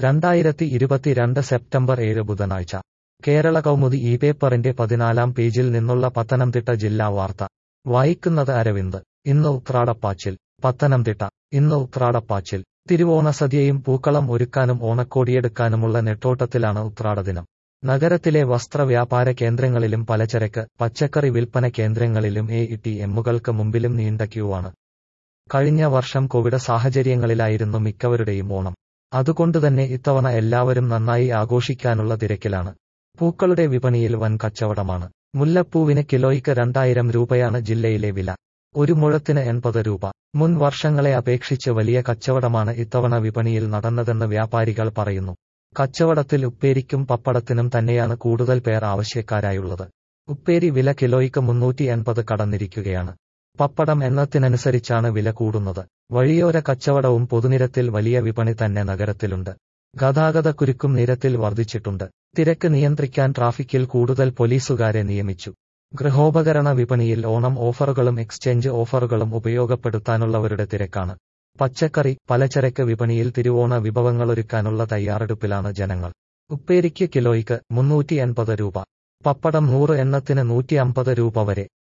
രണ്ടായിരത്തി ഇരുപത്തിരണ്ട് സെപ്റ്റംബർ ഏഴ് ബുധനാഴ്ച കേരള കൗമുദി ഈ പേപ്പറിന്റെ പതിനാലാം പേജിൽ നിന്നുള്ള പത്തനംതിട്ട ജില്ലാ വാർത്ത വായിക്കുന്നത് അരവിന്ദ് ഇന്ന് ഉത്രാടപ്പാച്ചിൽ പത്തനംതിട്ട ഇന്ന് ഉത്രാടപ്പാച്ചിൽ തിരുവോണസദ്യയും പൂക്കളം ഒരുക്കാനും ഓണക്കോടിയെടുക്കാനുമുള്ള നെട്ടോട്ടത്തിലാണ് ഉത്രാടദിനം നഗരത്തിലെ വസ്ത്രവ്യാപാര കേന്ദ്രങ്ങളിലും പലചരക്ക് പച്ചക്കറി വിൽപ്പന കേന്ദ്രങ്ങളിലും എ ടി എമ്മുകൾക്ക് മുമ്പിലും നീണ്ട ക്യൂവാണ് കഴിഞ്ഞ വർഷം കോവിഡ് സാഹചര്യങ്ങളിലായിരുന്നു മിക്കവരുടെയും ഓണം അതുകൊണ്ടുതന്നെ ഇത്തവണ എല്ലാവരും നന്നായി ആഘോഷിക്കാനുള്ള തിരക്കിലാണ് പൂക്കളുടെ വിപണിയിൽ വൻ കച്ചവടമാണ് മുല്ലപ്പൂവിന് കിലോയ്ക്ക് രണ്ടായിരം രൂപയാണ് ജില്ലയിലെ വില ഒരു മുഴത്തിന് എൺപത് രൂപ മുൻ വർഷങ്ങളെ അപേക്ഷിച്ച് വലിയ കച്ചവടമാണ് ഇത്തവണ വിപണിയിൽ നടന്നതെന്ന് വ്യാപാരികൾ പറയുന്നു കച്ചവടത്തിൽ ഉപ്പേരിക്കും പപ്പടത്തിനും തന്നെയാണ് കൂടുതൽ പേർ ആവശ്യക്കാരായുള്ളത് ഉപ്പേരി വില കിലോയ്ക്ക് മുന്നൂറ്റി എൺപത് കടന്നിരിക്കുകയാണ് പപ്പടം എണ്ണത്തിനനുസരിച്ചാണ് വില കൂടുന്നത് വഴിയോര കച്ചവടവും പൊതുനിരത്തിൽ വലിയ വിപണി തന്നെ നഗരത്തിലുണ്ട് ഗതാഗതക്കുരുക്കും നിരത്തിൽ വർദ്ധിച്ചിട്ടുണ്ട് തിരക്ക് നിയന്ത്രിക്കാൻ ട്രാഫിക്കിൽ കൂടുതൽ പോലീസുകാരെ നിയമിച്ചു ഗൃഹോപകരണ വിപണിയിൽ ഓണം ഓഫറുകളും എക്സ്ചേഞ്ച് ഓഫറുകളും ഉപയോഗപ്പെടുത്താനുള്ളവരുടെ തിരക്കാണ് പച്ചക്കറി പലചരക്ക് വിപണിയിൽ തിരുവോണ വിഭവങ്ങളൊരുക്കാനുള്ള തയ്യാറെടുപ്പിലാണ് ജനങ്ങൾ ഉപ്പേരിക്ക് കിലോയ്ക്ക് മുന്നൂറ്റി എൺപത് രൂപ പപ്പടം നൂറ് എണ്ണത്തിന് നൂറ്റി അമ്പത് രൂപ വരെ